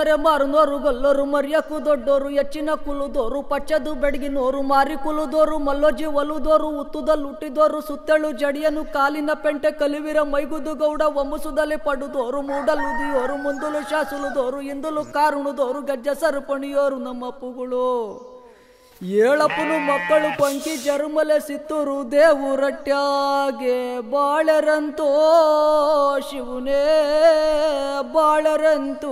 ಎರೆ ಮಾರುನೋರು ಗೊಲ್ಲೋರು ಮರ್ಯಕ್ಕೂ ದೊಡ್ಡೋರು ಹೆಚ್ಚಿನ ಕುಲುದೋರು ಪಚ್ಚದು ಬೆಡಗಿನೋರು ಮಾರಿ ಕುಲುದೋರು ಮಲ್ಲೋಜಿ ಒಲುದೋರು ಉತ್ತುದಲ್ಲಿ ಹುಟ್ಟಿದೋರು ಸುತ್ತಳು ಜಡಿಯನು ಕಾಲಿನ ಪೆಂಟೆ ಕಲಿವಿರ ಮೈಗುದು ಗೌಡ ಒಮ್ಮಸುದಲ್ಲಿ ಪಡುದೋರು ಮೂಡಲುದಿಯೋರು ಮುಂದಲು ಶಾಸುಲುದೋರು ಇಂದಲು ಕಾರುಣುದೋರು ಗಜ್ಜ ಸರಪಣಿಯೋರು ನಮ್ಮಪ್ಪುಗಳು ಏಳಪ್ಪನು ಮಕ್ಕಳು ಕೊಂಕಿ ಜರುಮಲೆ ಸಿತ್ತೂರು ದೇವುರಟ್ಯಾಗೆ ಬಾಳರಂತೋ ಶಿವನೇ ಬಾಳರಂತೋ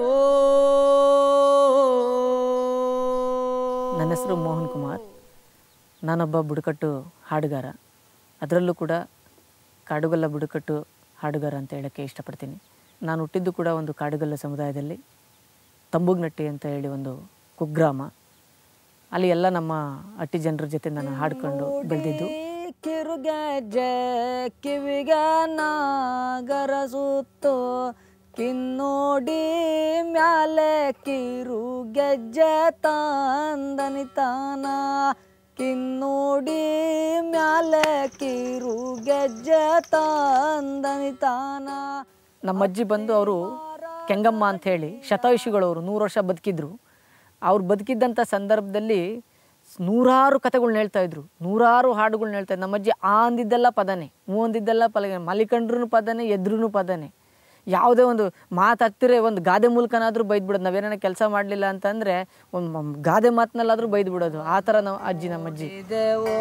ನನ್ನ ಹೆಸರು ಮೋಹನ್ ಕುಮಾರ್ ನಾನೊಬ್ಬ ಬುಡಕಟ್ಟು ಹಾಡುಗಾರ ಅದರಲ್ಲೂ ಕೂಡ ಕಾಡುಗಲ್ಲ ಬುಡಕಟ್ಟು ಹಾಡುಗಾರ ಅಂತ ಹೇಳೋಕ್ಕೆ ಇಷ್ಟಪಡ್ತೀನಿ ನಾನು ಹುಟ್ಟಿದ್ದು ಕೂಡ ಒಂದು ಕಾಡುಗಲ್ಲ ಸಮುದಾಯದಲ್ಲಿ ತಂಬುಗ್ನಟ್ಟಿ ಅಂತ ಹೇಳಿ ಒಂದು ಕುಗ್ರಾಮ ಅಲ್ಲಿ ಎಲ್ಲ ನಮ್ಮ ಅಟ್ಟಿ ಜನರ ಜೊತೆ ನಾನು ಹಾಡ್ಕೊಂಡು ಬೆಳೆದಿದ್ದು ಕಿರುಗೆಜ್ಜೆ ಕಿವಿಗೆ ನಾಗರ ಸುತ್ತು ಕಿನ್ನೋಡಿ ಮ್ಯಾಲೆ ಕಿರು ಗೆಜ್ಜೆ ತಂದನಿತಾನ ಕಿನ್ನೋಡಿ ಮ್ಯಾಲೆ ಕಿರು ಗೆಜ್ಜೆ ತಂದನಿತಾನ ನಮ್ಮ ಅಜ್ಜಿ ಬಂದು ಅವರು ಕೆಂಗಮ್ಮ ಅಂತ ಹೇಳಿ ಶತಾಯುಷಿಗಳವರು ನೂರು ವರ್ಷ ಬದುಕಿದ್ರು ಅವ್ರು ಬದುಕಿದ್ದಂಥ ಸಂದರ್ಭದಲ್ಲಿ ಸ್- ನೂರಾರು ಕಥೆಗಳ್ನ ಹೇಳ್ತಾ ಇದ್ರು ನೂರಾರು ಹಾಡುಗಳ್ನ ಹೇಳ್ತಾ ಇದ್ರು ನಮ್ಮ ಅಜ್ಜಿ ಆ ಅಂದಿದ್ದೆಲ್ಲ ಪದನೇ ಹ್ಞೂ ಅಂದಿದ್ದೆಲ್ಲ ಪಲಗೆ ಮಲಿಕಂಡ್ರೂ ಪದನೇ ಎದ್ರೂ ಪದನೇ ಯಾವುದೇ ಒಂದು ಮಾತಾಡ್ತಿರೆ ಒಂದು ಗಾದೆ ಮೂಲಕನಾದರೂ ಬೈದು ಬಿಡೋದು ನಾವೇನಾರ ಕೆಲಸ ಮಾಡಲಿಲ್ಲ ಅಂತಂದರೆ ಒಂದು ಮ- ಗಾದೆ ಮಾತಿನಲ್ಲಾದರೂ ಬೈದು ಬಿಡೋದು ಆ ಥರ ನಾವು ಅಜ್ಜಿ ನಮ್ಮ ಅಜ್ಜಿ ದೇವೋ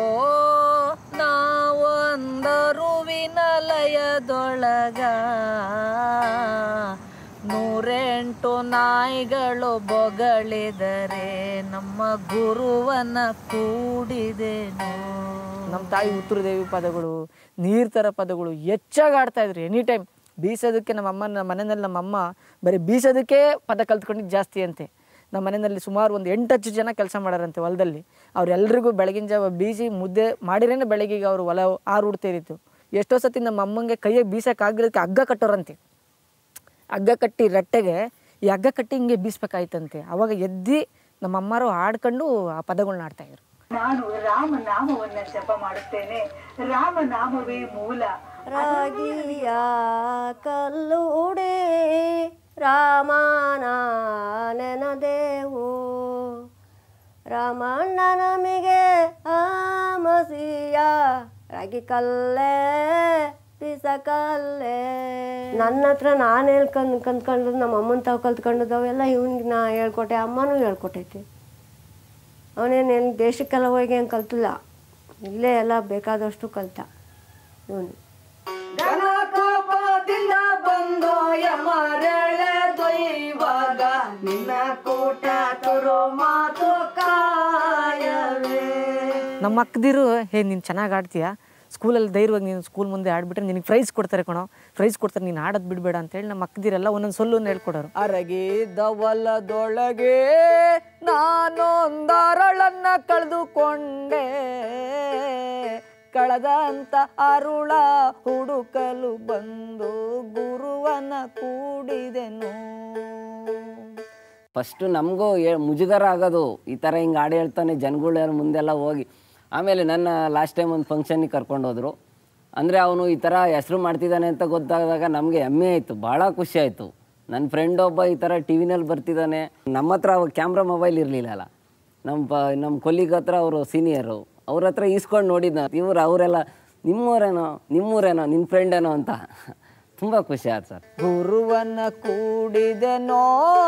ನಾವೊಂದರು ವಿನಲಯದೊಳಗ ನೂರೆಂಟು ನಾಯಿಗಳು ಬೊಗಳಿದರೆ ನಮ್ಮ ಗುರುವನ ಕೂಡಿದೆನು ನಮ್ಮ ತಾಯಿ ಉತ್ತರದೇವಿ ಪದಗಳು ನೀರ್ ಥರ ಪದಗಳು ಹೆಚ್ಚಾಗಿ ಆಡ್ತಾ ಇದ್ರು ಎನಿ ಟೈಮ್ ಬೀಸೋದಕ್ಕೆ ನಮ್ಮ ಅಮ್ಮ ನಮ್ಮ ಮನೆಯಲ್ಲಿ ನಮ್ಮ ಅಮ್ಮ ಬರೀ ಬೀಸೋದಕ್ಕೆ ಪದ ಕಲ್ತ್ಕೊಂಡಿದ್ದು ಜಾಸ್ತಿ ಅಂತೆ ನಮ್ಮ ಮನೆಯಲ್ಲಿ ಸುಮಾರು ಒಂದು ಎಂಟತ್ತು ಜನ ಕೆಲಸ ಮಾಡಾರಂತೆ ಹೊಲದಲ್ಲಿ ಅವ್ರೆಲ್ರಿಗೂ ಬೆಳಗಿನ ಜಾವ ಬೀಸಿ ಮುದ್ದೆ ಮಾಡಿರೇನೆ ಬೆಳಗಿಗೆ ಅವರು ಹೊಲ ಆರು ಉಡ್ತಿರಿತ್ತು ಎಷ್ಟೋ ಸತಿ ನಮ್ಮ ಅಮ್ಮಂಗೆ ಕೈಯಾಗ ಬೀಸೋಕ್ಕಾಗಿರೋದಕ್ಕೆ ಹಗ್ಗ ಕಟ್ಟೋರಂತೆ ಹಗ್ಗ ಕಟ್ಟಿ ರಟ್ಟೆಗೆ ಈ ಹಗ್ಗ ಕಟ್ಟಿ ಹಿಂಗೆ ಬೀಸ್ಬೇಕಾಯ್ತಂತೆ ಅವಾಗ ಎದ್ದಿ ನಮ್ಮ ಅಮ್ಮರು ಆಡ್ಕೊಂಡು ಆ ಪದಗಳನ್ನ ಆಡ್ತಾಯಿದ್ರು ನಾನು ರಾಮನಾಮವನ್ನ ಜಪ ಮಾಡುತ್ತೇನೆ ರಾಮನಾಮವೇ ಮೂಲ ರಾಗಿಯ ಕಲ್ಲುಡೆ ರಾಮನ ನೆನದೇವು ರಾಮಣ್ಣ ನಮಗೆ ಆಮಸಿಯ ರಾಗಿ ಕಲ್ಲೇ ಬಿಸಕಲ್ಲೇ ನನ್ನ ಹತ್ರ ನಾನು ಹೇಳ್ಕೊಂಡು ಕಲ್ತ್ಕೊಂಡು ನಮ್ಮ ಅಮ್ಮನ ತಾವು ಕಲ್ತ್ಕೊಂಡದವೆಲ್ಲ ಇವ್ನಿಗೆ ನಾ ಹೇಳ್ಕೊಟ್ಟೆ ಅಮ್ಮನೂ ಹೇಳ್ಕೊಟ್ಟೈತಿ ಅವನೇನು ಏನು ದೇಶಕ್ಕೆಲ್ಲ ಹೋಗಿ ಏನು ಕಲ್ತಿಲ್ಲ ಇಲ್ಲೇ ಎಲ್ಲ ಬೇಕಾದಷ್ಟು ಕಲ್ತ ಇವನು ಕೋಪದಿಂದ ಬಂದೋ ಯಮರೆಳೆ ದೊಯ್ವಾಗ ನಿನ್ನ ಕೂಟ ತುರು ಮಾತು ಕಾಯವೇ ನಮ್ಮ ಅಕ್ಕದಿರು ಹೇ ನೀನು ಚೆನ್ನಾಗಿ ಆಡ್ತೀಯಾ ಸ್ಕೂಲಲ್ಲಿ ಧೈರ್ಯವಾಗಿ ನೀನು ಸ್ಕೂಲ್ ಮುಂದೆ ಆಡ್ಬಿಟ್ರೆ ನಿನಗೆ ಪ್ರೈಸ್ ಕೊಡ್ತಾರೆ ಕಣೋ ಪ್ರೈಸ್ ಕೊಡ್ತಾರೆ ನೀನು ಆಡೋದು ಬಿಡಬೇಡ ಅಂತೇಳಿ ನಮ್ಮ ಅಕ್ಕದಿರೆಲ್ಲ ಒಂದೊಂದು ಸೊಲ್ಲನ್ನು ಹೇಳ್ಕೊಡೋರು ಅರಗಿದವಲದೊಳಗೆ ನಾನೊಂದರಳನ್ನ ಕಳೆದುಕೊಂಡೆ ಕಳೆದಂತ ಅರುಳ ಹುಡುಕಲು ಬಂದು ಗುರುವನ ಕೂಡಿದೆನು ಫಸ್ಟು ನಮಗೂ ಮುಜುಗರ ಆಗೋದು ಈ ಥರ ಹಿಂಗೆ ಹಾಡು ಹೇಳ್ತಾನೆ ಜನಗಳ ಮುಂದೆಲ್ಲ ಹೋಗಿ ಆಮೇಲೆ ನನ್ನ ಲಾಸ್ಟ್ ಟೈಮ್ ಒಂದು ಫಂಕ್ಷನಿಗೆ ಕರ್ಕೊಂಡು ಹೋದರು ಅಂದರೆ ಅವನು ಈ ಥರ ಹೆಸರು ಮಾಡ್ತಿದ್ದಾನೆ ಅಂತ ಗೊತ್ತಾದಾಗ ನಮಗೆ ಹೆಮ್ಮೆ ಆಯಿತು ಭಾಳ ಖುಷಿ ಆಯಿತು ನನ್ನ ಫ್ರೆಂಡ್ ಒಬ್ಬ ಈ ಥರ ಟಿ ವಿನಲ್ಲಿ ಬರ್ತಿದ್ದಾನೆ ನಮ್ಮ ಹತ್ರ ಅವಾಗ ಕ್ಯಾಮ್ರಾ ಮೊಬೈಲ್ ಇರಲಿಲ್ಲಲ್ಲ ನಮ್ಮ ಪ ನಮ್ಮ ಕೊಲ್ಲಿಗ್ ಹತ್ರ ಅವರು ಸೀನಿಯರು ಅವ್ರ ಹತ್ರ ಈಸ್ಕೊಂಡು ನೋಡಿದ್ನ ಇವ್ರು ಅವರೆಲ್ಲ ನಿಮ್ಮೂರೇನೋ ನಿಮ್ಮೂರೇನೋ ನಿನ್ನ ಫ್ರೆಂಡೇನೋ ಅಂತ ತುಂಬ ಖುಷಿ ಆಯ್ತು ಸರ್ ಗುರುವನ ಕೂಡಿದೆನೋ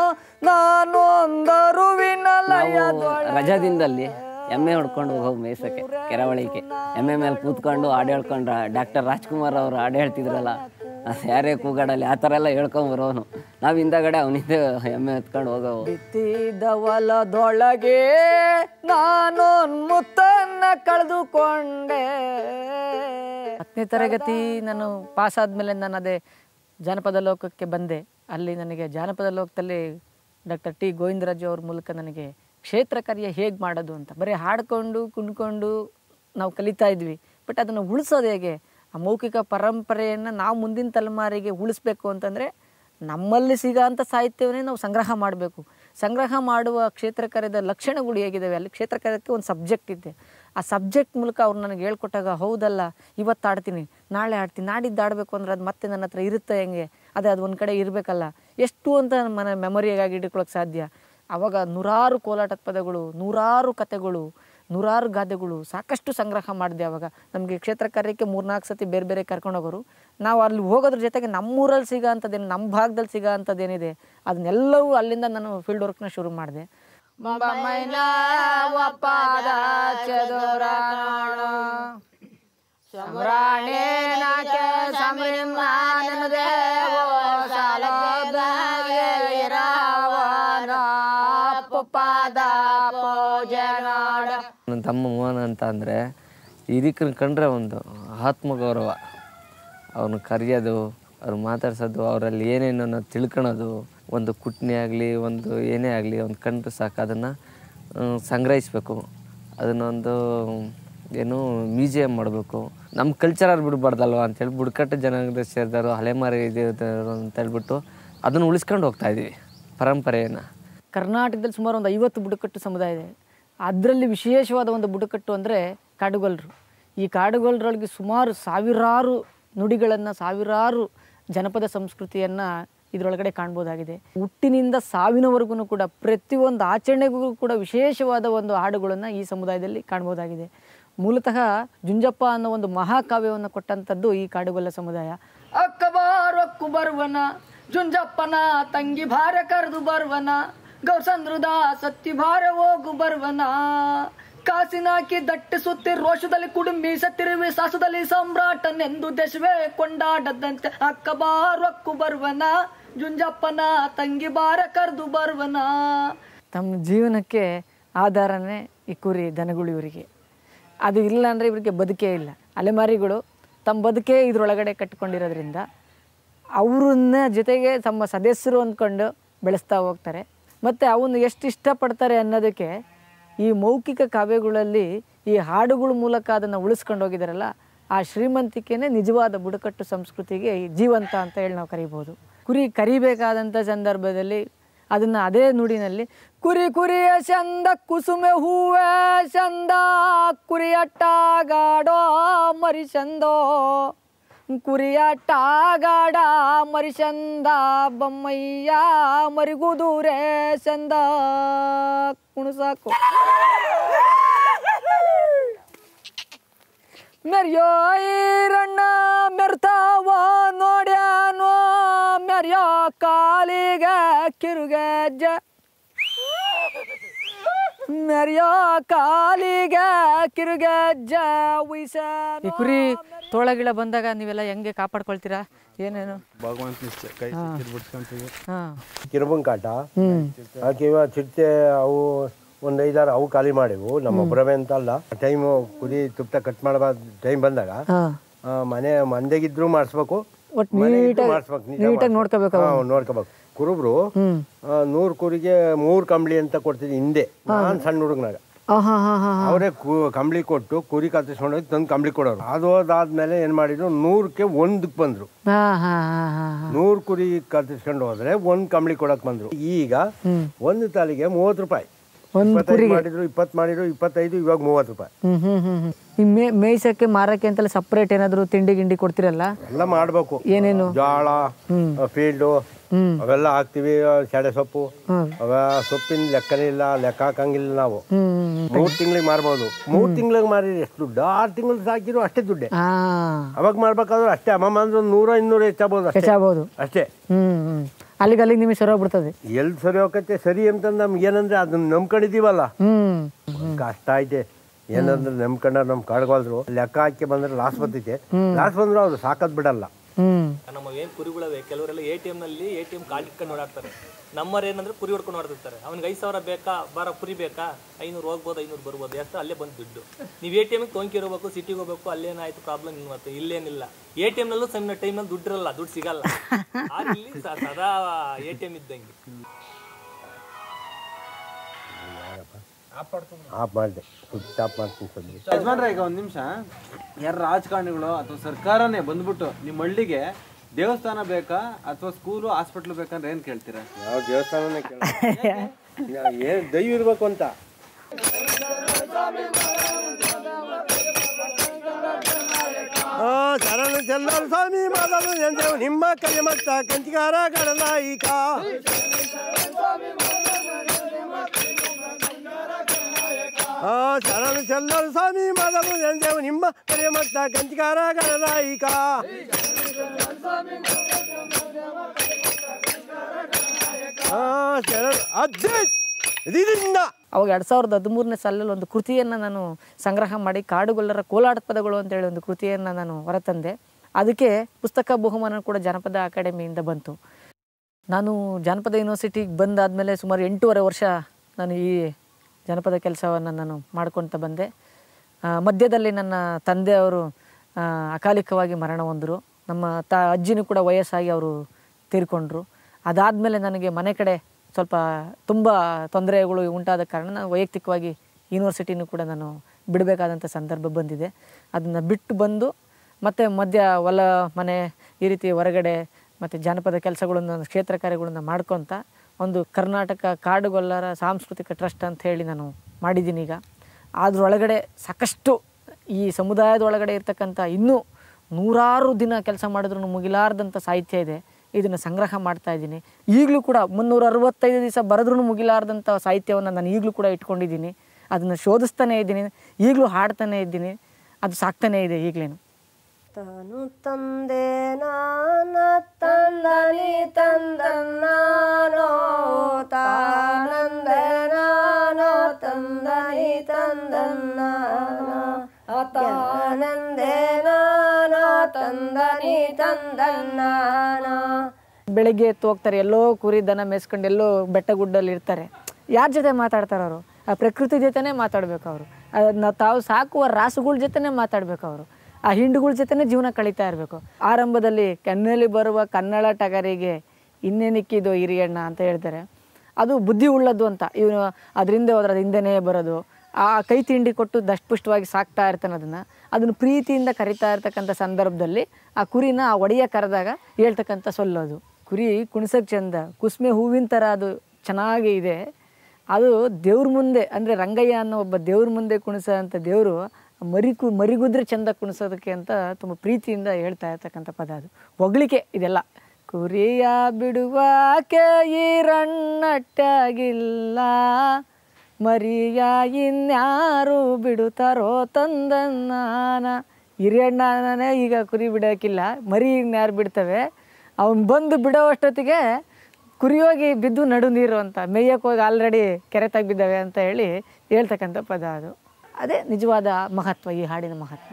ನಾನೊಂದರುವಿನ ನಾವು ರಜಾದಿಂದಲ್ಲಿ ಎಮ್ಮೆ ಹೊಡ್ಕೊಂಡು ಹೋಗೋ ಮೇಯ್ಸಕ್ಕೆ ಕೆರವಳಿಕೆ ಎಮ್ಮೆ ಮೇಲೆ ಕೂತ್ಕೊಂಡು ಹಾಡು ಹೇಳ್ಕೊಂಡ್ರ ಡಾಕ್ಟರ್ ರಾಜ್ಕುಮಾರ್ ಅವರು ಹಾಡು ಹೇಳ್ತಿದ್ರಲ್ಲ ಅದ್ ಯಾರೇ ಕೂಗಾಡಲ್ಲಿ ಆ ಥರ ಎಲ್ಲ ಹೇಳ್ಕೊಂಬರೋನು ನಾವು ಹಿಂದಗಡೆ ಅವನಿಂದ ಎಮ್ಮೆ ಎತ್ಕೊಂಡು ಹೋಗೋವು ಬಿತ್ತಿದವಲದೊಳಗೆ ನಾನೊಂದು ಮುತ್ತನ್ನ ಕಳೆದುಕೊಂಡೆ ಹತ್ತನೇ ತರಗತಿ ನಾನು ಪಾಸ್ ಆದಮೇಲೆ ನಾನು ಅದೇ ಜಾನಪದ ಲೋಕಕ್ಕೆ ಬಂದೆ ಅಲ್ಲಿ ನನಗೆ ಜಾನಪದ ಲೋಕದಲ್ಲಿ ಡಾಕ್ಟರ್ ಟಿ ಗೋವಿಂದರಾಜು ಅವ್ರ ಮೂಲಕ ನನಗೆ ಕ್ಷೇತ್ರ ಕಾರ್ಯ ಹೇಗೆ ಮಾಡೋದು ಅಂತ ಬರೀ ಹಾಡ್ಕೊಂಡು ಕುಣ್ಕೊಂಡು ನಾವು ಕಲಿತಾ ಇದ್ವಿ ಬಟ್ ಅದನ್ನು ಉಳಿಸೋದು ಹೇಗೆ ಆ ಮೌಖಿಕ ಪರಂಪರೆಯನ್ನು ನಾವು ಮುಂದಿನ ತಲೆಮಾರಿಗೆ ಉಳಿಸ್ಬೇಕು ಅಂತಂದರೆ ನಮ್ಮಲ್ಲಿ ಸಿಗೋಂಥ ಸಾಹಿತ್ಯವನ್ನೇ ನಾವು ಸಂಗ್ರಹ ಮಾಡಬೇಕು ಸಂಗ್ರಹ ಮಾಡುವ ಕ್ಷೇತ್ರ ಕಾರ್ಯದ ಲಕ್ಷಣಗಳು ಹೇಗಿದ್ದಾವೆ ಅಲ್ಲಿ ಕ್ಷೇತ್ರ ಕಾರ್ಯಕ್ಕೆ ಒಂದು ಸಬ್ಜೆಕ್ಟ್ ಇದೆ ಆ ಸಬ್ಜೆಕ್ಟ್ ಮೂಲಕ ಅವ್ರು ನನಗೆ ಹೇಳ್ಕೊಟ್ಟಾಗ ಹೌದಲ್ಲ ಇವತ್ತು ಆಡ್ತೀನಿ ನಾಳೆ ಆಡ್ತೀನಿ ನಾಡಿದ್ದು ಆಡಬೇಕು ಅಂದ್ರೆ ಅದು ಮತ್ತೆ ನನ್ನ ಹತ್ರ ಇರುತ್ತೆ ಹೆಂಗೆ ಅದೇ ಅದು ಒಂದು ಕಡೆ ಇರಬೇಕಲ್ಲ ಎಷ್ಟು ಅಂತ ಮನ ಮೆಮೊರಿಯಾಗಿ ಇಟ್ಕೊಳ್ಳೋಕೆ ಸಾಧ್ಯ ಆವಾಗ ನೂರಾರು ಕೋಲಾಟದ ಪದಗಳು ನೂರಾರು ಕತೆಗಳು ನೂರಾರು ಗಾದೆಗಳು ಸಾಕಷ್ಟು ಸಂಗ್ರಹ ಮಾಡಿದೆ ಅವಾಗ ನಮಗೆ ಕ್ಷೇತ್ರ ಕಾರ್ಯಕ್ಕೆ ಮೂರ್ನಾಲ್ಕು ಸತಿ ಬೇರೆ ಬೇರೆ ಕರ್ಕೊಂಡು ಹೋಗೋರು ನಾವು ಅಲ್ಲಿ ಹೋಗೋದ್ರ ಜೊತೆಗೆ ನಮ್ಮೂರಲ್ಲಿ ಸಿಗೋ ಅಂಥದ್ದೇನು ನಮ್ಮ ಭಾಗದಲ್ಲಿ ಸಿಗೋ ಅಂಥದ್ದೇನಿದೆ ಅದನ್ನೆಲ್ಲವೂ ಅಲ್ಲಿಂದ ನಾನು ಫೀಲ್ಡ್ ವರ್ಕ್ನ ಶುರು ಮಾಡಿದೆ ನನ್ನ ತಮ್ಮ ಮೋಹನ್ ಅಂತ ಅಂದರೆ ಹಿರಿಕರನ್ನ ಕಂಡ್ರೆ ಒಂದು ಆತ್ಮಗೌರವ ಅವ್ರನ್ನ ಕರೆಯೋದು ಅವ್ರು ಮಾತಾಡ್ಸೋದು ಅವರಲ್ಲಿ ಏನೇನು ನಾವು ತಿಳ್ಕೊಳೋದು ಒಂದು ಕುಟ್ನಿ ಆಗಲಿ ಒಂದು ಏನೇ ಆಗಲಿ ಒಂದು ಕಂಡ್ರೆ ಸಾಕು ಅದನ್ನು ಸಂಗ್ರಹಿಸ್ಬೇಕು ಅದನ್ನೊಂದು ಏನು ಮ್ಯೂಸಿಯಂ ಮಾಡಬೇಕು ನಮ್ಮ ಕಲ್ಚರ್ ಬಿಡಬಾರ್ದಲ್ವ ಅಂತೇಳಿ ಬುಡಕಟ್ಟು ಜನಾಂಗದ ಸೇರಿದವರು ಅಲೆಮಾರಿ ಇದು ಅಂತ ಹೇಳ್ಬಿಟ್ಟು ಅದನ್ನು ಉಳಿಸ್ಕೊಂಡು ಹೋಗ್ತಾ ಇದ್ದೀವಿ ಪರಂಪರೆಯನ್ನು ಕರ್ನಾಟಕದಲ್ಲಿ ಸುಮಾರು ಒಂದು ಐವತ್ತು ಬುಡಕಟ್ಟು ಸಮುದಾಯ ಇದೆ ಅದರಲ್ಲಿ ವಿಶೇಷವಾದ ಒಂದು ಬುಡಕಟ್ಟು ಅಂದರೆ ಕಾಡುಗೊಲ್ಲರು ಈ ಕಾಡುಗೊಲ್ಲರೊಳಗೆ ಸುಮಾರು ಸಾವಿರಾರು ನುಡಿಗಳನ್ನು ಸಾವಿರಾರು ಜನಪದ ಸಂಸ್ಕೃತಿಯನ್ನು ಇದರೊಳಗಡೆ ಕಾಣ್ಬೋದಾಗಿದೆ ಹುಟ್ಟಿನಿಂದ ಸಾವಿನವರೆಗೂ ಕೂಡ ಪ್ರತಿಯೊಂದು ಆಚರಣೆಗೂ ಕೂಡ ವಿಶೇಷವಾದ ಒಂದು ಹಾಡುಗಳನ್ನು ಈ ಸಮುದಾಯದಲ್ಲಿ ಕಾಣ್ಬೋದಾಗಿದೆ ಮೂಲತಃ ಜುಂಜಪ್ಪ ಅನ್ನೋ ಒಂದು ಮಹಾಕಾವ್ಯವನ್ನು ಕೊಟ್ಟಂಥದ್ದು ಈ ಕಾಡುಗೊಲ್ಲ ಸಮುದಾಯ ಅಕ್ಕಬಾರೊಕ್ಕು ಬರುವನ ಜುಂಜಪ್ಪನ ತಂಗಿ ಭಾರ ಕರೆದು ಬರುವನ ಗೌಸಂದ್ರದ ಸತ್ತಿ ಭಾರ ಹೋಗು ಬರುವನ ಕಾಸಿನಾಕಿ ದಟ್ಟಿ ಸುತ್ತಿ ರೋಷದಲ್ಲಿ ಕುಡುಂಬಿ ಸತ್ತಿರುವೆ ಸಾಸದಲ್ಲಿ ಸಮ್ರಾಟನೆಂದು ದೇಶವೇ ಕೊಂಡಾಡದಂತೆ ಅಕ್ಕಬಾರೊಕ್ಕು ಬರುವನ ಜುಂಜಪ್ಪನ ತಂಗಿ ಭಾರ ಕರೆದು ಬರುವನ ತಮ್ಮ ಜೀವನಕ್ಕೆ ಆಧಾರನೇ ಈ ಕುರಿ ದನಗಳು ಇವರಿಗೆ ಅದು ಇಲ್ಲ ಅಂದರೆ ಇವರಿಗೆ ಬದುಕೇ ಇಲ್ಲ ಅಲೆಮಾರಿಗಳು ತಮ್ಮ ಬದುಕೇ ಇದರೊಳಗಡೆ ಕಟ್ಕೊಂಡಿರೋದ್ರಿಂದ ಅವ್ರನ್ನ ಜೊತೆಗೆ ತಮ್ಮ ಸದಸ್ಯರು ಅಂದ್ಕೊಂಡು ಬೆಳೆಸ್ತಾ ಹೋಗ್ತಾರೆ ಮತ್ತು ಅವನ್ನ ಎಷ್ಟು ಇಷ್ಟಪಡ್ತಾರೆ ಅನ್ನೋದಕ್ಕೆ ಈ ಮೌಖಿಕ ಕಾವ್ಯಗಳಲ್ಲಿ ಈ ಹಾಡುಗಳ ಮೂಲಕ ಅದನ್ನು ಉಳಿಸ್ಕೊಂಡು ಹೋಗಿದಾರಲ್ಲ ಆ ಶ್ರೀಮಂತಿಕೆನೇ ನಿಜವಾದ ಬುಡಕಟ್ಟು ಸಂಸ್ಕೃತಿಗೆ ಈ ಜೀವಂತ ಅಂತ ಹೇಳಿ ನಾವು ಕರಿಬೋದು ಕುರಿ ಕರಿಬೇಕಾದಂಥ ಸಂದರ್ಭದಲ್ಲಿ ಅದನ್ನು ಅದೇ ನುಡಿನಲ್ಲಿ ಕುರಿ ಕುರಿಯ ಚಂದ ಕುಸುಮೆ ಹೂವೆ ಚಂದ ಕುರಿಯಟ್ಟಾಗಾಡೋ ಮರಿ ಚಂದೋ ಕುರಿಯಟ್ಟಾಗಾಡ ಮರಿ ಚಂದ ಬೊಮ್ಮಯ್ಯ ಮರಿಗುದೂರೇ ಚಂದ ಕುಣಸಾಕು ಮೆರ್ಯೋ ಈರಣ್ಣ ಮೆರ್ತಾವ ನೋಡ್ಯಾನೋ ಮೆರ್ಯೋ ಕಾಲಿಗೆ ಕಿರುಗಜ್ಜ ಮೆರ್ಯೋ ಕಾಲಿಗೆ ಕಿರುಗಜ್ಜ ಉಯ್ಸ ಈ ಕುರಿ ತೋಳಗಿಳ ಬಂದಾಗ ನೀವೆಲ್ಲ ಹೆಂಗೆ ಕಾಪಾಡ್ಕೊಳ್ತೀರಾ ಏನೇನು ಹಾಂ ಕಿರುಬನ್ ಕಾಟ ಹಾಕಿವ ಚಿಟ್ಟೆ ಅವು ಒಂದು ಐದಾರು ಅವು ಖಾಲಿ ಮಾಡಿವು ನಮ್ಮ ಒಬ್ಬರವೇ ಅಂತ ಅಲ್ಲ ಟೈಮು ಕುರಿ ತುಪ್ಪ ಕಟ್ ಮಾಡಬಾರ್ದು ಟೈಮ್ ಬಂದಾಗ ಹಾಂ ಆ, ಮನೆ ಮಂದೆಗಿದ್ರು ಮಾಡಿಸ್ಬೇಕು ಒಟ್ಟು ಮನೆ ಇದ್ದು ನೀಟಾಗಿ ಮಾಡಿಸ್ಬೇಕು ನಿಜ ನೀಟಾಗಿ ಮಾಡಿಸ್ಬೇಕು. ನೋಡ್ಕೋಬೇಕು ಹಾ, ನೋಡ್ಕೋಬೇಕು ಕುರುಬ್ರು ಆ, ನೂರು ಕುರಿಗೆ ಮೂರು ಕಂಬಳಿ ಅಂತ ಕೊಡ್ತಿದ್ವಿ ಹಿಂದೆ ನಾನು ಸಣ್ಣ ಹುಡುಗನಾಗ ಹಾಂ ಹಾಂ ಹಾಂ ಹಾಂ ಅವರೇ ಕಂಬಳಿ ಕೊಟ್ಟು ಕುರಿ ಕತ್ತಿಸ್ಕೊಂಡೋಗಿ ತಂದು ಕಂಬಳಿ ಕೊಡೋರು ಅದು ಹೋದಾದ್ಮೇಲೆ ಏನ್ ಮಾಡಿದ್ರು ನೂರಕ್ಕೆ ಒಂದಕ್ಕೆ ಬಂದ್ರು ಹಾಂ ಹಾಂ ಹಾಂ ಹಾಂ ನೂರು ಕುರಿ ಕತ್ತಿಸ್ಕೊಂಡು ಹೋದ್ರೆ ಒಂದ್ ಕಂಬಳಿ ಕೊಡಕ್ ಬಂದ್ರು ಈಗ ಒಂದು ತಾಲಿಗೆ ಮೂವತ್ತು ರೂಪಾಯಿ ಒಂದು ಇಪ್ಪತ್ತೈದು ಮಾಡಿದ್ರು ಇಪ್ಪತ್ತು ಮಾಡಿದ್ರು ಇಪ್ಪತ್ತೈದು ಇವಾಗ ಮೂವತ್ತು ರೂಪಾಯಿ ಹ್ಮ್ ಹ್ಮ್ ಹ್ಮ್ ಹ್ಮ್ ಈ ಮೇ ಮೇಯ್ಸಕ್ಕೆ ಮಾರಕ್ಕೆ ಅಂತೆಲ್ಲ ಸಪ್ರೇಟ್ ಏನಾದ್ರು ತಿಂಡಿ ಗಿಂಡಿ ಕೊಡ್ತಿರಲ್ಲ ಎಲ್ಲ ಮಾಡ್ಬೇಕು ಏನೇನು ಜೋಳ ಫೀಲ್ಡು ಹ್ಮ್. ಅವೆಲ್ಲ ಹಾಕ್ತಿವಿ ಸೆಡೆ ಸೊಪ್ಪು ಹ್ಮ್. ಅವ ಸೊಪ್ಪಿನ ಲೆಕ್ಕನೇ ಇಲ್ಲ ಲೆಕ್ಕ ಹಾಕಂಗಿಲ್ಲ ನಾವು ಹ್ಮ್ ಹ್ಮ್ ಮೂರ್ ತಿಂಗಳಿಗೆ ಮಾರ್ಬೋದು ಮೂರ್ ತಿಂಗಳಿಗೆ ಮಾರಿ ಎಷ್ಟು ದುಡ್ಡು ಆರು ತಿಂಗಳು ಸಾಕಿದ್ರು ಅಷ್ಟೇ ದುಡ್ಡೆ ಹಾ ಅವಾಗ ಮಾಡ್ಬೇಕಾದ್ರೆ ಅಷ್ಟೇ ಅಮ್ಮಮ್ಮ ಅಂದ್ರೆ ಒಂದು ನೂರ ಇನ್ನೂರ ಹೆಚ್ಚಾಗ್ಬೋದು ಅಷ್ಟೇ ಹೆಚ್ಚಾಗ್ಬೋದು ಅಷ್ಟೇ ಹ್ಮ್ ಹ್ಮ್ ಅಲ್ಲಿಗೆ ಅಲ್ಲಿಗೆ ನಿಮಗೆ ಸರಿ ಹೋಗ್ಬಿಡ್ತದೆ ಎಲ್ಲಿ ಸರಿ ಹೋಗತ್ತೆ ಸರಿ ಅಂತಂದು ನಮ್ಗೆ ಏನಂದ್ರೆ ಅದನ್ನ ನಂಬ್ಕೊಂಡಿದೀವಲ್ಲ ಹ್ಮ್ ಕಷ್ಟ ಐತೆ ಏನಂದ್ರೆ ನಂಬ್ಕೊಂಡ ನಮ್ ಕಡ್ಕೊಳ್ರು ಲೆಕ್ಕ ಹಾಕಿ ಬಂದ್ರೆ ಲಾಸ್ ಬರ್ತೈತೆ ಲಾಸ್ ಬಂದ್ರು ಅವ್ರು ಸಾಕದ್ ಬಿಡಲ್ಲ ಹ್ಮ್ ನಮ್ಮ ಏನ್ ಕುರಿಗಳವೆ ಕೆಲವರೆಲ್ಲ ಎ ಟಿ ನಲ್ಲಿ ಎ ಟಿ ಎಂ ಕಾರ್ಡ್ ಇಟ್ಕೊಂಡು ಓಡಾಡ್ತಾರೆ ನಮ್ಮವ್ರು ಏನಂದ್ರೆ ಕುರಿ ಹೊಡ್ಕೊಂಡು ಓಡಾಡ್ತಿರ್ತಾರೆ ಅವ್ನಿಗೆ ಐದು ಸಾವಿರ ಬೇಕಾ ಬಾರ ಕುರಿ ಬೇಕಾ ಐನೂರು ಹೋಗ್ಬೋದು ಐನೂರು ಬರ್ಬೋದು ಎಷ್ಟು ಅಲ್ಲೇ ಬಂದು ದುಡ್ಡು ನೀವು ಎ ಟಿ ಎಮ್ ತೊಂಕಿರ್ಬೇಕು ಸಿಟಿಗೆ ಹೋಗ್ಬೇಕು ಅಲ್ಲೇನಾಯ್ತು ಪ್ರಾಬ್ಲಮ್ ಮತ್ತೆ ಇಲ್ಲೇನಿಲ್ಲ ಎ ಟಿ ನಲ್ಲೂ ಸಣ್ಣ ಟೈಮಲ್ಲಿ ದುಡ್ಡು ಇರಲ್ಲ ದುಡ್ಡು ಸಿಗಲ್ಲ ಆದ್ರೆ ಇಲ್ಲಿ ಸ- ಸದಾ ಎ ಟಿ ಎಮ್ ಇದ್ದಂಗೆ ಆಫ್ ಮಾಡಿದೆ ಸ್ವಿಚ್ ಆಫ್ ಮಾಡ್ತೀನಿ ಸದ್ಯ ಯಜಮಾನ್ರೆ ಈಗ ಒಂದ್ ನಿಮಿಷ ಯಾರು ರಾಜಕಾರಣಿಗಳು ಅಥವಾ ಸರ್ಕಾರನೇ ಬಂದ್ಬಿಟ್ಟು ನಿಮ್ಮ ಹಳ್ಳಿಗೆ ದೇವಸ್ಥಾನ ಬೇಕಾ ಅಥವಾ ಸ್ಕೂಲು ಹಾಸ್ಪಿಟ್ಲ್ ಬೇಕಂದ್ರೆ ಏನ್ ಕೇಳ್ತೀರಾ ಯಾವ ದೇವಸ್ಥಾನನೇ ಕೇಳ ಏನ್ ದೈವ ಇರ್ಬೇಕು ಅಂತ ಆ, ಶರಣು ಶರಣು ಚೆಲ್ಲರು ಸ್ವಾಮಿ ಮೊದಲು ಎಂದೆವು ನಿಮ್ಮ ಕಲೆ ಮತ್ತ ಕಂಚಿಗಾರಗಳ ನಾಯಿಕ ಆ ಶರಣು ಚೆಲ್ಲರು ಸ್ವಾಮಿ ಮೊದಲು ಎಂದೆವು ನಿಮ್ಮ ಕಲೆ ಮತ್ತ ಕಂಚಿಗಾರಗಳ ನಾಯಿಕ ಆ ಶರಣು ಅಜ್ಜಿ ಇದರಿಂದ ಅವಾಗ ಎರಡು ಸಾವಿರದ ಹದಿಮೂರನೇ ಸಾಲಲ್ಲಿ ಒಂದು ಕೃತಿಯನ್ನು ನಾನು ಸಂಗ್ರಹ ಮಾಡಿ ಕಾಡುಗೊಲ್ಲರ ಕೋಲಾಟ ಪದಗಳು ಅಂತೇಳಿ ಒಂದು ಕೃತಿಯನ್ನು ನಾನು ಹೊರತಂದೆ ಅದಕ್ಕೆ ಪುಸ್ತಕ ಬಹುಮಾನ ಕೂಡ ಜನಪದ ಅಕಾಡೆಮಿಯಿಂದ ಬಂತು ನಾನು ಜಾನಪದ ಯೂನಿವರ್ಸಿಟಿಗೆ ಬಂದಾದಮೇಲೆ ಸುಮಾರು ಎಂಟೂವರೆ ವರ್ಷ ನಾನು ಈ ಜನಪದ ಕೆಲಸವನ್ನು ನಾನು ಮಾಡ್ಕೊತ ಬಂದೆ ಆ, ಮಧ್ಯದಲ್ಲಿ ನನ್ನ ತಂದೆಯವರು ಆ, ಅಕಾಲಿಕವಾಗಿ ಮರಣ ಹೊಂದರು ನಮ್ಮ ತ ಅಜ್ಜಿನೂ ಕೂಡ ವಯಸ್ಸಾಗಿ ಅವರು ತೀರ್ಕೊಂಡ್ರು ಅದಾದಮೇಲೆ ನನಗೆ ಮನೆ ಕಡೆ ಸ್ವಲ್ಪ ತುಂಬ ತೊಂದರೆಗಳು ಉಂಟಾದ ಕಾರಣ ನಾನು ವೈಯಕ್ತಿಕವಾಗಿ ಯೂನಿವರ್ಸಿಟಿನೂ ಕೂಡ ನಾನು ಬಿಡಬೇಕಾದಂಥ ಸಂದರ್ಭ ಬಂದಿದೆ ಅದನ್ನು ಬಿಟ್ಟು ಬಂದು ಮತ್ತು ಮಧ್ಯ ಹೊಲ ಮನೆ ಈ ರೀತಿ ಹೊರಗಡೆ ಮತ್ತು ಜಾನಪದ ಕೆಲಸಗಳನ್ನು ಕ್ಷೇತ್ರ ಕಾರ್ಯಗಳನ್ನು ಮಾಡ್ಕೊತ ಒಂದು ಕರ್ನಾಟಕ ಕಾಡುಗೊಲ್ಲರ ಸಾಂಸ್ಕೃತಿಕ ಟ್ರಸ್ಟ್ ಅಂತ ಹೇಳಿ ನಾನು ಮಾಡಿದ್ದೀನಿ ಈಗ ಅದರೊಳಗಡೆ ಸಾಕಷ್ಟು ಈ ಸಮುದಾಯದ ಒಳಗಡೆ ಇರ್ತಕ್ಕಂಥ ಇನ್ನೂ ನೂರಾರು ದಿನ ಕೆಲಸ ಮಾಡಿದ್ರೂ ಮುಗಿಲಾರ್ದಂಥ ಸಾಹಿತ್ಯ ಇದೆ ಇದನ್ನು ಸಂಗ್ರಹ ಮಾಡ್ತಾ ಇದ್ದೀನಿ ಈಗಲೂ ಕೂಡ ಮುನ್ನೂರ ಅರವತ್ತೈದು ದಿವಸ ಬರೆದ್ರೂ ಮುಗಿಲಾರ್ದಂಥ ಸಾಹಿತ್ಯವನ್ನು ನಾನು ಈಗಲೂ ಕೂಡ ಇಟ್ಕೊಂಡಿದ್ದೀನಿ ಅದನ್ನು ಶೋಧಿಸ್ತಾನೇ ಇದ್ದೀನಿ ಈಗಲೂ ಹಾಡ್ತಾನೇ ಇದ್ದೀನಿ ಅದು ಸಾಕ್ತಾನೇ ಇದೆ ಈಗಲೇನು ತಾನು ತಂದೆ ನಾನ ತಂದನಿ ತಂದನ್ನಾನೋ ತಾನಂದೆ ನಾನೋ ತಂದನಿ ತಂದನ್ನಾನೋ ತಾನಂದೆ ನಾನೋ ತಂದನಿ ತಂದನ್ನಾನೋ ಬೆಳಗ್ಗೆ ಎದ್ದು ಹೋಗ್ತಾರೆ ಎಲ್ಲೋ ಕುರಿ ದನ ಮೇಸ್ಕೊಂಡು ಎಲ್ಲೋ ಬೆಟ್ಟ ಗುಡ್ಡಲ್ಲಿ ಇರ್ತಾರೆ ಯಾರ ಜೊತೆ ಮಾತಾಡ್ತಾರೆ ಅವರು ಆ ಪ್ರಕೃತಿ ಜೊತೆನೇ ಮಾತಾಡ್ಬೇಕು ಅವರು ಅದನ್ನ ತಾವು ಸಾಕುವ ರಾಸುಗಳ ಜೊತೆನೇ ಮಾತಾಡ್ಬೇಕು ಅವರು ಆ ಹಿಂಡುಗಳ ಜೊತೆನೇ ಜೀವನ ಕಳೀತಾ ಇರಬೇಕು ಆರಂಭದಲ್ಲಿ ಕಣ್ಣಲ್ಲಿ ಬರುವ ಕನ್ನಡ ಟಗರಿಗೆ ಇನ್ನೇನಿಕ್ಕಿದು ಹಿರಿಯಣ್ಣ ಅಂತ ಹೇಳ್ತಾರೆ ಅದು ಬುದ್ಧಿ ಉಳ್ಳದ್ದು ಅಂತ ಇವನು ಅದರಿಂದ ಹೋದ್ರೆ ಅದು ಹಿಂದೆನೇ ಬರೋದು ಆ ಕೈ ತಿಂಡಿ ಕೊಟ್ಟು ದಷ್ಟಪುಷ್ಟವಾಗಿ ಸಾಕ್ತಾ ಇರ್ತಾನೆ ಅದನ್ನು ಅದನ್ನು ಪ್ರೀತಿಯಿಂದ ಕರಿತಾ ಇರ್ತಕ್ಕಂಥ ಸಂದರ್ಭದಲ್ಲಿ ಆ ಕುರಿನ ಆ ಒಡೆಯ ಕರೆದಾಗ ಹೇಳ್ತಕ್ಕಂಥ ಸೊಲ್ಲೋದು ಕುರಿ ಕುಣಿಸೋಕೆ ಚಂದ ಕುಸ್ಮೆ ಹೂವಿನ ಥರ ಅದು ಚೆನ್ನಾಗಿ ಇದೆ ಅದು ದೇವ್ರ ಮುಂದೆ ಅಂದರೆ ರಂಗಯ್ಯ ಅನ್ನೋ ಒಬ್ಬ ದೇವ್ರ ಮುಂದೆ ಕುಣಿಸೋ ಅಂಥ ದೇವರು ಮರಿ ಕು ಮರಿಗುದ್ರೆ ಚಂದ ಕುಣಿಸೋದಕ್ಕೆ ಅಂತ ತುಂಬ ಪ್ರೀತಿಯಿಂದ ಹೇಳ್ತಾ ಇರ್ತಕ್ಕಂಥ ಪದ ಅದು ಹೊಗಳಿಕೆ ಇದೆಲ್ಲ ಕುರಿಯ ಬಿಡುವಾಕೆ ಈರಣ್ಣಟ್ಟಾಗಿಲ್ಲ ಮರಿಯ ಇನ್ಯಾರು ಬಿಡುತ್ತಾರೋ ತಂದನ್ನಾನ ಹಿರಿಯಣ್ಣನೇ ಈಗ ಕುರಿ ಬಿಡೋಕ್ಕಿಲ್ಲ ಮರಿ ಇನ್ಯಾರು ಬಿಡ್ತವೆ ಅವ್ನು ಬಂದು ಬಿಡೋ ಅಷ್ಟೊತ್ತಿಗೆ ಕುರಿ ಹೋಗಿ ಬಿದ್ದು ನಡು ನೀರು ಅಂತ ಮೇಯಕ್ಕೆ ಹೋಗಿ ಆಲ್ರೆಡಿ ಕೆರೆ ಬಿದ್ದಾವೆ ಅಂತ ಹೇಳಿ ಹೇಳ್ತಕ್ಕಂಥ ಪದ ಅದು ಅದೇ ನಿಜವಾದ ಮಹತ್ವ ಈ ಹಾಡಿನ ಮಹತ್ವ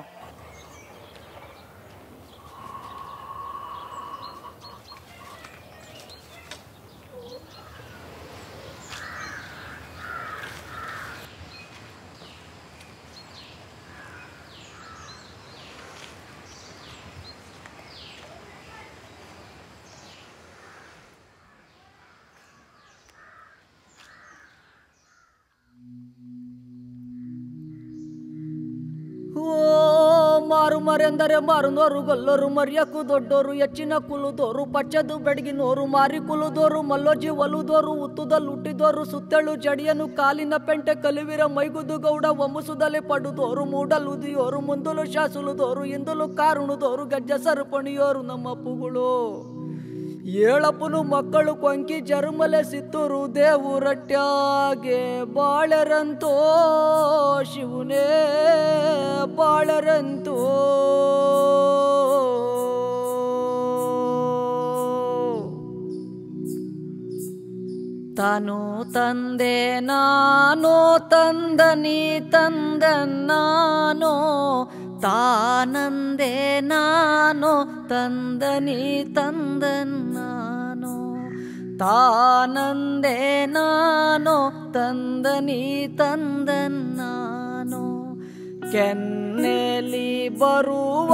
ಓ ಮಾರು ಮರೆಂದರೆ ಮಾರುನೋರು ಗೊಲ್ಲೋರು ಮರ್ಯಕ್ಕೂ ದೊಡ್ಡೋರು ಹೆಚ್ಚಿನ ಕುಲುದೋರು ಪಚ್ಚದು ಬೆಡಗಿನೋರು ಮಾರಿ ಕುಲುದೋರು ಮಲ್ಲೋಜಿ ಒಲುದೋರು ಉತ್ತುದಲ್ಲಿ ಹುಟ್ಟಿದೋರು ಸುತ್ತಳು ಜಡಿಯನು ಕಾಲಿನ ಪೆಂಟೆ ಕಲಿವಿರ ಮೈಗುದು ಗೌಡ ಒಮ್ಮಸುದಲ್ಲಿ ಪಡುದೋರು ಮೂಡಲ್ ಉದಿಯೋರು ಮುಂದಲು ಶಾಸುಲುದೋರು ಇಂದಲು ಕಾರುಣುದೋರು ಗಜ್ಜ ಸರಪಣಿಯೋರು ನಮ್ಮ ಅಪ್ಪುಗಳು ಏಳಪ್ಪನು ಮಕ್ಕಳು ಕೊಂಕಿ ಜರ್ಮಲೆ ಸಿತ್ತೂರು ದೇವುರಟ್ಯಾಗೆ ಬಾಳರಂತೋ ಶಿವನೇ ಬಾಳರಂತೋ ತಾನು ತಂದೆ ನಾನು ತಂದನಿ ತಂದ ನಾನು ತಾನಂದೆ ನಾನು ತಂದನಿ ತಂದ ನಾನು ತಾನಂದೆ ನಾನು ತಂದನಿ ತಂದ ನಾನು ಕೆನ್ನೆಲಿ ಬರುವ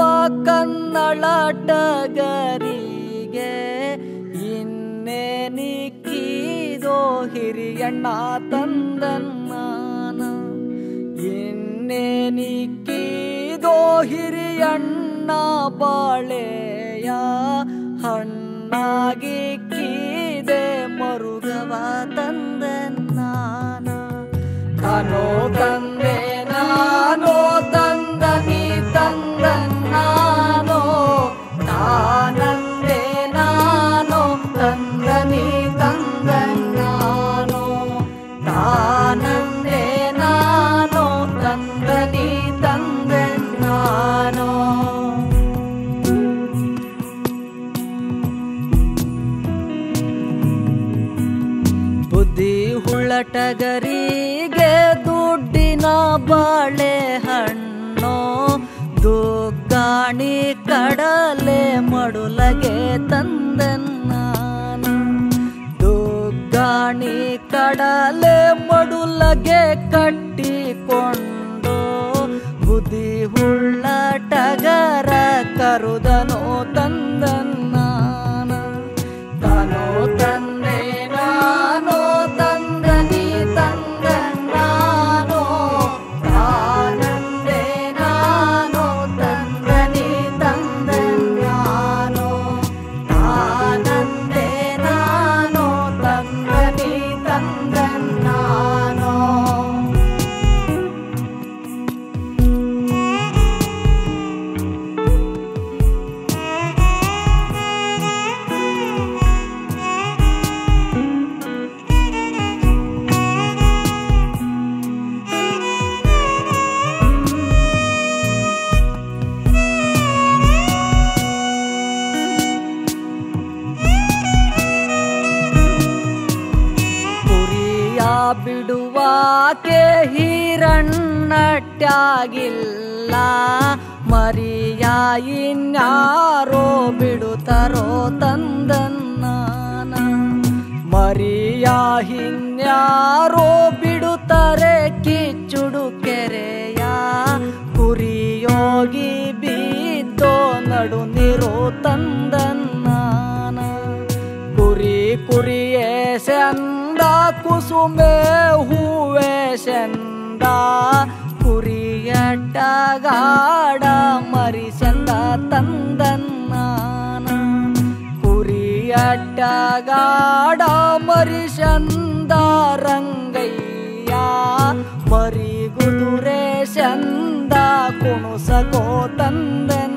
ಕನ್ನಡಟಗರಿಗೆ ಇನ್ನೇ ನಿಕ್ಕಿದೋ ಹಿರಿಯಣ್ಣ ತಂದನ್ನಾನ ಇನ್ನೇ ನಿಕ್ಕಿದೋ ಹಿರಿಯಣ್ಣ ಬಾಳೆಯ ಹಣ್ಣಾಗಿ ಕೀದೆ ಮರುಗವ ತಂದನ್ನಾನ ತಾನೋ ತಂದೆ ನಾನೋ ತಂದ ನೀ ತಂದ ನಾನೋ ಟಗರಿಗೆ ದುಡ್ಡಿನ ಬಾಳೆಹಣ್ಣು ದುಗ್ಗಾಣಿ ಕಡಲೆ ಮಡುಲಗೆ ತಂದೆನ್ನಾನು ದುಗ್ಗಾಣಿ ಕಡಲೆ ಮಡುಲಗೆ ಕಟ್ಟಿಕೊಂಡು ಬುದ್ಧಿ ಹುಳ್ಳ ಟಗರ ಕರುದನು ತಂದನ್ನಾನ ತಾನೋ ತಂದೆ ನಾನೋ ತಂದನಿ ತಂದ ನಾನೋ ತಾನಂದೆ ನಾನೋ ತಂದನಿ ತಂದ ನಾನೋ ತಾನಂದೆ ನಾನೋ ತಂದನಿ ತಂದ ನಾನೋ ಕುರಿಯ ಬಿಡುವಾಕೆ ಹಿರಣ್ಣಟ್ಟಾಗಿಲ್ಲ ಮರಿಯ ಇನ್ಯಾರೋ ಬಿಡುತ್ತರೋ ತಂದನ್ನಾನ ಮರಿಯ ಹಿನ್ಯಾರೋ ಬಿಡುತ್ತಾರೆ ಕಿಚ್ಚುಡು ಕೆರೆಯ ಕುರಿಯೋಗಿ ಬಿದ್ದೋ ನಡು ನೀರು ತಂದನ್ನಾನ ಕುರಿ ಕುರಿಯೇ ಸೆಂದ ಕುಸುಮೆ ಹೂವೆ ಸೆಂದ ಕುರಿಯಟ್ಟಗಾಡ ಮರಿಸೆಂದ ತಂದನ್ನಾನ ಕುರಿಯಟ್ಟಗಾಡ ಮರಿಸಂದ ರಂಗಯ್ಯ ಮರಿ ಗುದುರೆ ಚಂದ ಕುಣುಸಕೋ ತಂದನ